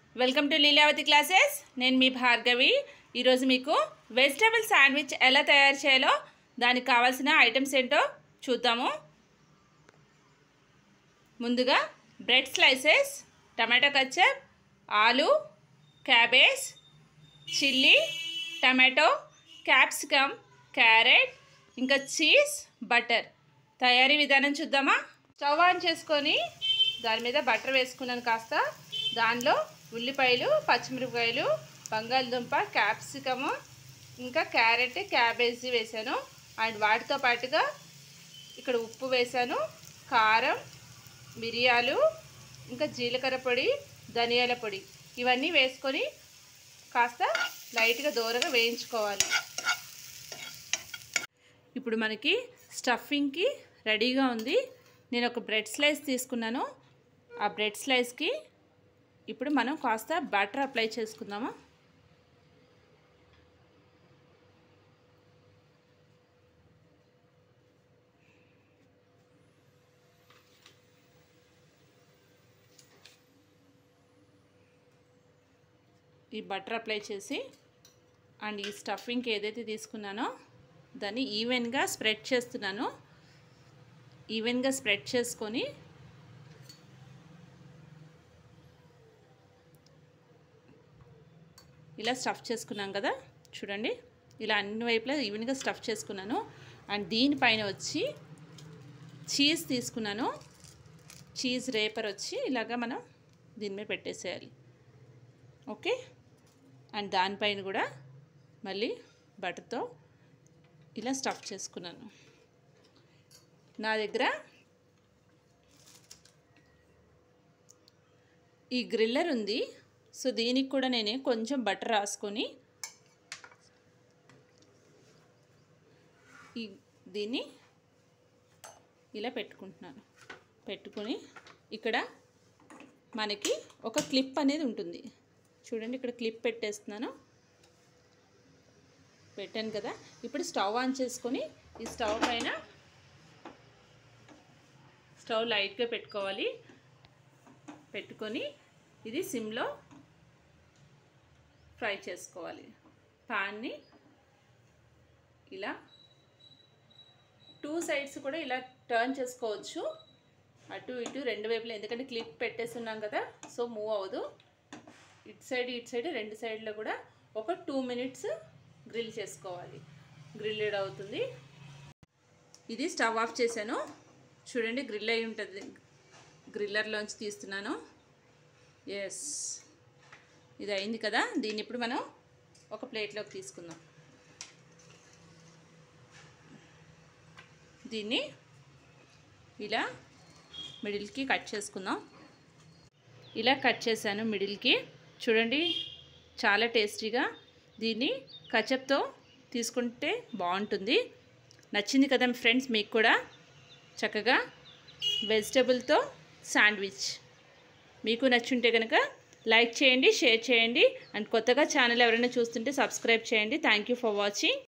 welcome to Leelavathi classes నేను మీ భార్గవి ఈరోజు మీకు వెజిటేబుల్ శాండ్విచ్ ఎలా తయారు చేయాలో దానికి కావాల్సిన ఐటమ్స్ ఏంటో చూద్దాము ముందుగా బ్రెడ్ స్లైసెస్ టమాటో కచ్చప్ ఆలు cabbage chilli tomato capsicum carrot ఇంకా చీజ్ బటర్ తయారీ విధానం చూద్దామా స్టవ్ ఆన్ చేసుకొని దాని మీద బటర్ వేసుకున్నాను కాస్త దానిలో ఉల్లిపాయలు పచ్చిమిరపకాయలు బంగాళదుంప క్యాప్సికము ఇంకా క్యారెట్ క్యాబేజీ వేసాను అండ్ వాటితో పాటుగా ఇక్కడ ఉప్పు వేసాను కారం మిరియాలు ఇంకా జీలకర్ర పొడి ధనియాల పొడి ఇవన్నీ వేసుకొని కాస్త లైట్గా దూరగా వేయించుకోవాలి ఇప్పుడు మనకి స్టఫింగ్కి రెడీగా ఉంది నేను ఒక బ్రెడ్ స్లైస్ తీసుకున్నాను ఆ బ్రెడ్ స్లైస్కి ఇప్పుడు మనం కాస్త బటర్ అప్లై చేసుకుందామా ఈ బటర్ అప్లై చేసి అండ్ ఈ స్టఫింగ్కి ఏదైతే తీసుకున్నానో దాన్ని ఈవెన్గా స్ప్రెడ్ చేస్తున్నాను ఈవెన్గా స్ప్రెడ్ చేసుకొని ఇలా స్టఫ్ చేసుకున్నాం కదా చూడండి ఇలా అన్ని వైపులా ఈవెన్గా స్టఫ్ చేసుకున్నాను అండ్ దీనిపైన వచ్చి చీజ్ తీసుకున్నాను చీజ్ రేపర్ వచ్చి ఇలాగా మనం దీని మీద పెట్టేసేయాలి ఓకే అండ్ దానిపైన కూడా మళ్ళీ బటర్తో ఇలా స్టఫ్ చేసుకున్నాను నా దగ్గర ఈ గ్రిల్లర్ ఉంది సో దీనికి కూడా నేను కొంచెం బటర్ రాసుకొని ఈ దీన్ని ఇలా పెట్టుకుంటున్నాను పెట్టుకొని ఇక్కడ మనకి ఒక క్లిప్ అనేది ఉంటుంది చూడండి ఇక్కడ క్లిప్ పెట్టేస్తున్నాను పెట్టాను కదా ఇప్పుడు స్టవ్ ఆన్ చేసుకొని ఈ స్టవ్ పైన స్టవ్ లైట్గా పెట్టుకోవాలి పెట్టుకొని ఇది సిమ్లో ఫ్రై చేసుకోవాలి పాన్ని ఇలా టూ సైడ్స్ కూడా ఇలా టర్న్ చేసుకోవచ్చు అటు ఇటు రెండు వైపులు ఎందుకంటే క్లిప్ పెట్టేస్తున్నాం కదా సో మూవ్ అవ్వదు ఇటు సైడ్ ఇటు సైడ్ రెండు సైడ్లో కూడా ఒక టూ మినిట్స్ గ్రిల్ చేసుకోవాలి గ్రిల్లెడ్ అవుతుంది ఇది స్టవ్ ఆఫ్ చేశాను చూడండి గ్రిల్ అయి ఉంటుంది గ్రిల్లర్లోంచి తీస్తున్నాను ఎస్ ఇది అయింది కదా దీన్ని ఇప్పుడు మనం ఒక ప్లేట్లోకి తీసుకుందాం దీన్ని ఇలా మిడిల్కి కట్ చేసుకుందాం ఇలా కట్ చేశాను మిడిల్కి చూడండి చాలా టేస్టీగా దీన్ని కచప్తో తీసుకుంటే బాగుంటుంది నచ్చింది కదా ఫ్రెండ్స్ మీకు కూడా చక్కగా వెజిటబుల్తో శాండ్విచ్ మీకు నచ్చుంటే కనుక లైక్ చేయండి షేర్ చేయండి అండ్ కొత్తగా ఛానల్ ఎవరైనా చూస్తుంటే సబ్స్క్రైబ్ చేయండి థ్యాంక్ యూ ఫర్ వాచింగ్